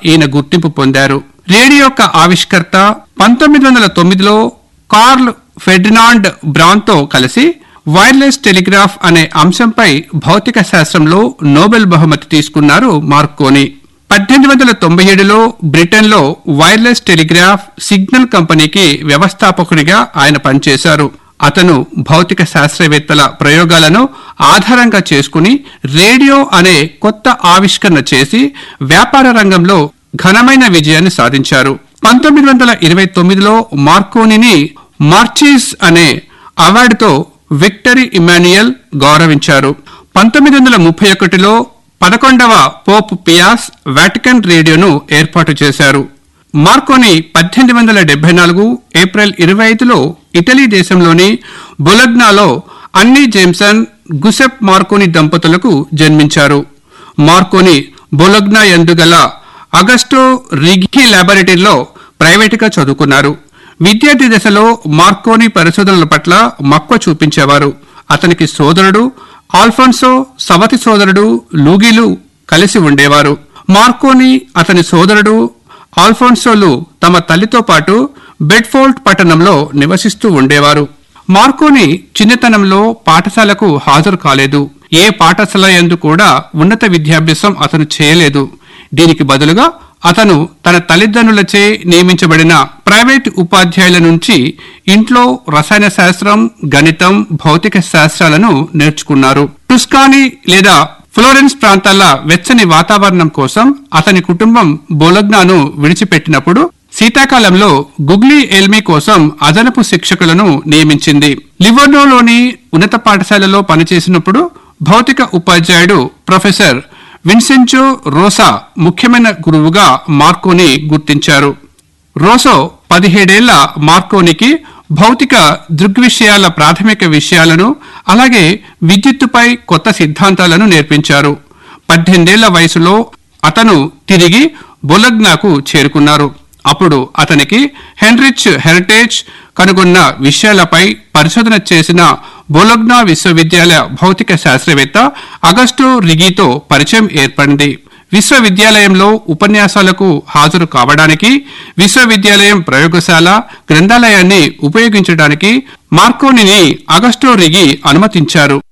ఈయన గుర్తింపు పొందారు రేడియో యొక్క ఆవిష్కర్త పంతొమ్మిది వందల తొమ్మిదిలో కార్ల్ ఫెర్డినాండ్ బ్రాన్తో కలిసి వైర్లెస్ టెలిగ్రాఫ్ అనే అంశంపై భౌతిక శాస్త్రంలో నోబెల్ బహుమతి తీసుకున్నారు మార్కోని పద్దెనిమిది వందల తొంభై ఏడులో బ్రిటన్లో వైర్లెస్ టెలిగ్రాఫ్ సిగ్నల్ కంపెనీకి వ్యవస్థాపకునిగా ఆయన పనిచేశారు అతను భౌతిక శాస్త్రవేత్తల ప్రయోగాలను ఆధారంగా చేసుకుని రేడియో అనే కొత్త ఆవిష్కరణ చేసి వ్యాపార రంగంలో ఘనమైన విజయాన్ని సాధించారు పంతొమ్మిది వందల ఇరవై తొమ్మిదిలో మార్కోనిని మార్చీస్ అనే అవార్డుతో విక్టరీ ఇమాన్యుయల్ గౌరవించారు పంతొమ్మిది వందల ముప్పై ఒకటిలో పదకొండవ పోప్ పియాస్ వాటికన్ రేడియోను ఏర్పాటు చేశారు మార్కోని పద్దెనిమిది వందల డెబ్బై నాలుగు ఏప్రిల్ ఇరవై ఐదులో ఇటలీ దేశంలోని బొలగ్నాలో అన్నీ జేమ్సన్ గుసెప్ మార్కోని దంపతులకు జన్మించారు మార్కోని బొలగ్నా ఎందుగల అగస్టో రిగి ల్యాబొరేటరీలో ప్రైవేటుగా చదువుకున్నారు విద్యార్థి దశలో మార్కోని పరిశోధనల పట్ల మక్కువ చూపించేవారు అతనికి సోదరుడు ఆల్ఫాన్సో సవతి సోదరుడు లూగిలు కలిసి ఉండేవారు మార్కోని అతని సోదరుడు ఆల్ఫోన్సోలు తమ తల్లితో పాటు బెడ్ఫోల్ట్ పట్టణంలో నివసిస్తూ ఉండేవారు మార్కోని చిన్నతనంలో పాఠశాలకు హాజరు కాలేదు ఏ పాఠశాల యందు కూడా ఉన్నత విద్యాభ్యాసం అతను చేయలేదు దీనికి బదులుగా అతను తన తల్లిదండ్రులచే నియమించబడిన ప్రైవేట్ ఉపాధ్యాయుల నుంచి ఇంట్లో రసాయన శాస్త్రం గణితం భౌతిక శాస్త్రాలను నేర్చుకున్నారు టుస్కానీ లేదా ఫ్లోరెన్స్ ప్రాంతాల వెచ్చని వాతావరణం కోసం అతని కుటుంబం బొలగ్నాను విడిచిపెట్టినప్పుడు శీతాకాలంలో గుగ్లీ ఎల్మీ కోసం అదనపు శిక్షకులను నియమించింది లివర్నోలోని ఉన్నత పాఠశాలలో పనిచేసినప్పుడు భౌతిక ఉపాధ్యాయుడు ప్రొఫెసర్ విన్సెంచో రోసా ముఖ్యమైన గురువుగా మార్కోని గుర్తించారు రోసో పదిహేడేళ్ల మార్కోనికి భౌతిక దృగ్విషయాల ప్రాథమిక విషయాలను అలాగే విద్యుత్తుపై కొత్త సిద్ధాంతాలను నేర్పించారు పద్దెనిమిదేళ్ల వయసులో అతను తిరిగి బొలగ్నాకు చేరుకున్నారు అప్పుడు అతనికి హెన్రిచ్ హెరిటేజ్ కనుగొన్న విషయాలపై పరిశోధన చేసిన బొలగ్నా విశ్వవిద్యాలయ భౌతిక శాస్త్రవేత్త అగస్టో రిగితో పరిచయం ఏర్పడింది విశ్వవిద్యాలయంలో ఉపన్యాసాలకు హాజరు కావడానికి విశ్వవిద్యాలయం ప్రయోగశాల గ్రంథాలయాన్ని ఉపయోగించడానికి మార్కోనిని అగస్టో రిగి అనుమతించారు